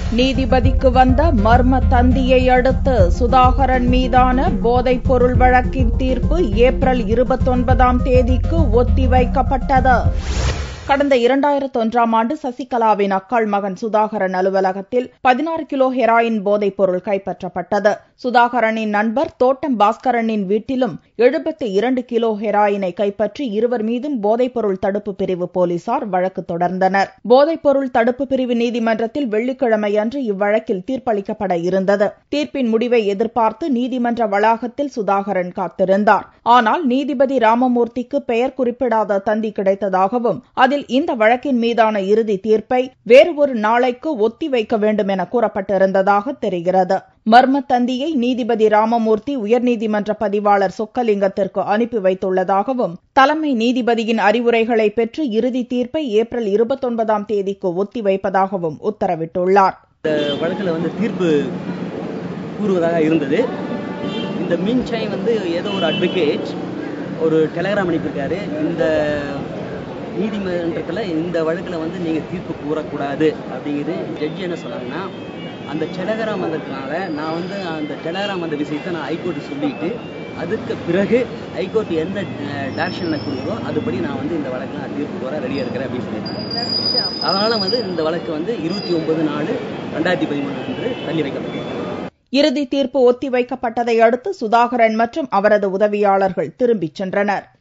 நீதிபதிக்கு வந்த மர்ம தந்தியை அடுத்து சுதாகரன் மீதான போதைப் பொருள் வழக்கின் தீர்ப்பு ஏப்ரல் இருபத்தொன்பதாம் தேதிக்கு ஒத்திவைக்கப்பட்டது கடந்த இரண்டாயிரத்து ஒன்றாம் ஆண்டு சசிகலாவின் அக்காள் மகன் சுதாகரன் அலுவலகத்தில் பதினாறு கிலோ ஹெராயின் போதைப் பொருள் கைப்பற்றப்பட்டது சுதாகரனின் நண்பர் தோட்டம் பாஸ்கரனின் வீட்டிலும் எழுபத்தி இரண்டு கிலோ ஹெராயினை கைப்பற்றி இருவர் மீதும் போதைப் பொருள் தடுப்பு பிரிவு போலீசார் வழக்கு தொடர்ந்தனர் போதைப் பொருள் தடுப்பு பிரிவு நீதிமன்றத்தில் வெள்ளிக்கிழமை அன்று இவ்வழக்கில் தீர்ப்பளிக்கப்பட இருந்தது தீர்ப்பின் முடிவை எதிர்பார்த்து நீதிமன்ற வளாகத்தில் சுதாகரன் காத்திருந்தார் ஆனால் நீதிபதி ராமமூர்த்திக்கு பெயர் குறிப்பிடாத தந்தி கிடைத்ததாகவும் அதில் இந்த வழக்கின் மீதான இறுதி தீர்ப்பை வேறு ஒரு நாளைக்கு ஒத்தி வைக்க வேண்டும் என கூறப்பட்டிருந்ததாக தெரிகிறது மர்ம தந்தியை நீதிபதி ராமமூர்த்தி உயர்நீதிமன்ற பதிவாளர் சொக்கலிங்கத்திற்கு அனுப்பி வைத்துள்ளதாகவும் தலைமை நீதிபதியின் அறிவுரைகளை பெற்று இறுதி தீர்ப்பை ஏப்ரல் இருபத்தொன்பதாம் தேதிக்கு ஒத்தி வைப்பதாகவும் உத்தரவிட்டுள்ளார் இந்த வழக்கில் வந்து தீர்ப்பு கூறுவதாக இருந்தது இந்த மின்சாய் வந்து ஏதோ ஒரு அட்வொகேட் ஒரு டெலகிராம் அனுப்பியிருக்காரு இந்த நீதிமன்றத்தில் இந்த வழக்கில் வந்து நீங்கள் தீர்ப்பு கூறக்கூடாது அப்படிங்கிறது ஜட்ஜி என்ன சொன்னாங்கன்னா அந்த டெலகிராம் வந்ததுனால நான் வந்து அந்த டெலகிராம் வந்த விஷயத்தை நான் ஹைகோர்ட்டு சொல்லிட்டு அதுக்கு பிறகு ஹைகோர்ட் என்ன டேரக்ஷனில் கொடுக்குறோ அதுபடி நான் வந்து இந்த வழக்கில் நான் தீர்ப்பு கூற ரெடியாக இருக்கிறேன் அப்படின்னு சொல்லியிருக்கேன் அதனால் வந்து இந்த வழக்கு வந்து இருபத்தி ஒன்பது நாலு ரெண்டாயிரத்தி பதிமூணு அன்று தள்ளி வைக்கப்பட்டது இறுதி தீர்ப்பு ஒத்திவைக்கப்பட்டதை அடுத்து சுதாகரன் மற்றும் அவரது உதவியாளர்கள் திரும்பிச் சென்றனர்